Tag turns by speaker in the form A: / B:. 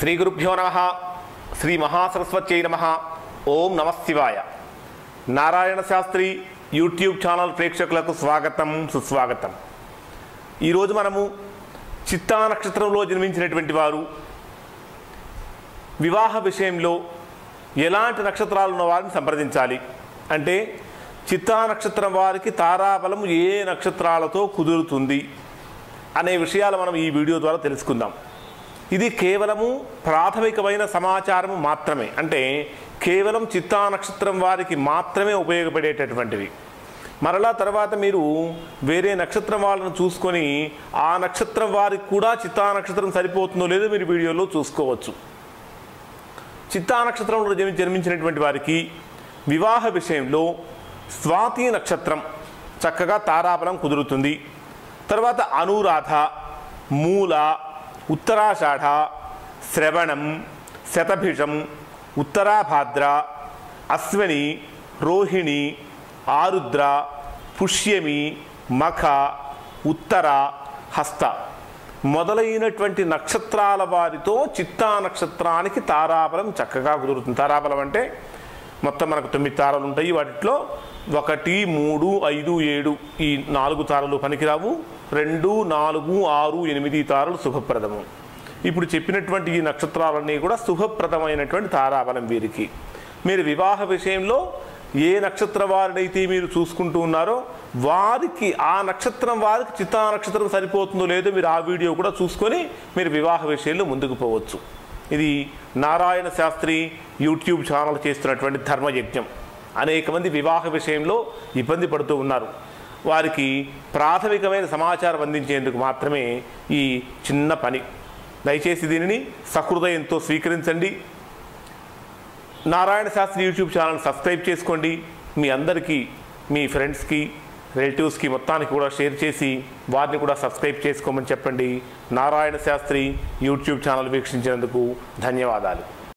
A: శ్రీ గురుభ్యో నమ శ్రీ మహాసరస్వత్యై నమ ఓం నమ శివాయ నారాయణ శాస్త్రి యూట్యూబ్ ఛానల్ ప్రేక్షకులకు స్వాగతం సుస్వాగతం ఈరోజు మనము చిత్తా నక్షత్రంలో జన్మించినటువంటి వారు వివాహ విషయంలో ఎలాంటి నక్షత్రాలు ఉన్న వారిని సంప్రదించాలి అంటే చిత్తా నక్షత్రం వారికి తారాబలం ఏ నక్షత్రాలతో కుదురుతుంది అనే విషయాలు మనం ఈ వీడియో ద్వారా తెలుసుకుందాం ఇది కేవలము ప్రాథమికమైన సమాచారం మాత్రమే అంటే కేవలం చిత్తా నక్షత్రం వారికి మాత్రమే ఉపయోగపడేటటువంటివి మరలా తర్వాత మీరు వేరే నక్షత్రం వాళ్ళను చూసుకొని ఆ నక్షత్రం వారికి కూడా చిత్తా నక్షత్రం సరిపోతుందో లేదో మీరు వీడియోలో చూసుకోవచ్చు చిత్తా నక్షత్రంలో జన్మి- జన్మించినటువంటి వారికి వివాహ విషయంలో స్వాతి నక్షత్రం చక్కగా తారాబలం కుదురుతుంది తర్వాత అనురాధ మూల ఉత్తరాషాఢ శ్రవణం శతభిషం ఉత్తరాభాద్ర అశ్వని రోహిణి ఆరుద్ర పుష్యమి మఖ ఉత్తర హస్త మొదలైనటువంటి నక్షత్రాల వారితో చిత్తా నక్షత్రానికి తారాబలం చక్కగా కుదురుతుంది తారాబలం అంటే మొత్తం మనకు తొమ్మిది తారలు ఉంటాయి వాటిలో ఒకటి మూడు ఐదు ఏడు ఈ నాలుగు తారలు పనికిరావు రెండు నాలుగు ఆరు ఎనిమిది తారలు శుభప్రదము ఇప్పుడు చెప్పినటువంటి ఈ నక్షత్రాలన్నీ కూడా శుభప్రదమైనటువంటి తారాబలం వీరికి మీరు వివాహ విషయంలో ఏ నక్షత్ర వారినైతే మీరు చూసుకుంటూ ఉన్నారో వారికి ఆ నక్షత్రం వారికి చిత్తా నక్షత్రం సరిపోతుందో లేదో మీరు ఆ వీడియో కూడా చూసుకొని మీరు వివాహ విషయంలో ముందుకు పోవచ్చు ఇది నారాయణ శాస్త్రి యూట్యూబ్ ఛానల్ చేస్తున్నటువంటి ధర్మయజ్ఞం అనేక మంది వివాహ విషయంలో ఇబ్బంది పడుతూ ఉన్నారు వారికి ప్రాథమికమైన సమాచారం అందించేందుకు మాత్రమే ఈ చిన్న పని దయచేసి దీనిని సహృదయంతో స్వీకరించండి Narayana Sastry YouTube channel subscribe చేసుకోండి మీ అందరికీ మీ ఫ్రెండ్స్కి రిలేటివ్స్కి మొత్తానికి కూడా షేర్ చేసి వారిని కూడా సబ్స్క్రైబ్ చేసుకోమని చెప్పండి నారాయణ శాస్త్రి యూట్యూబ్ ఛానల్ వీక్షించినందుకు ధన్యవాదాలు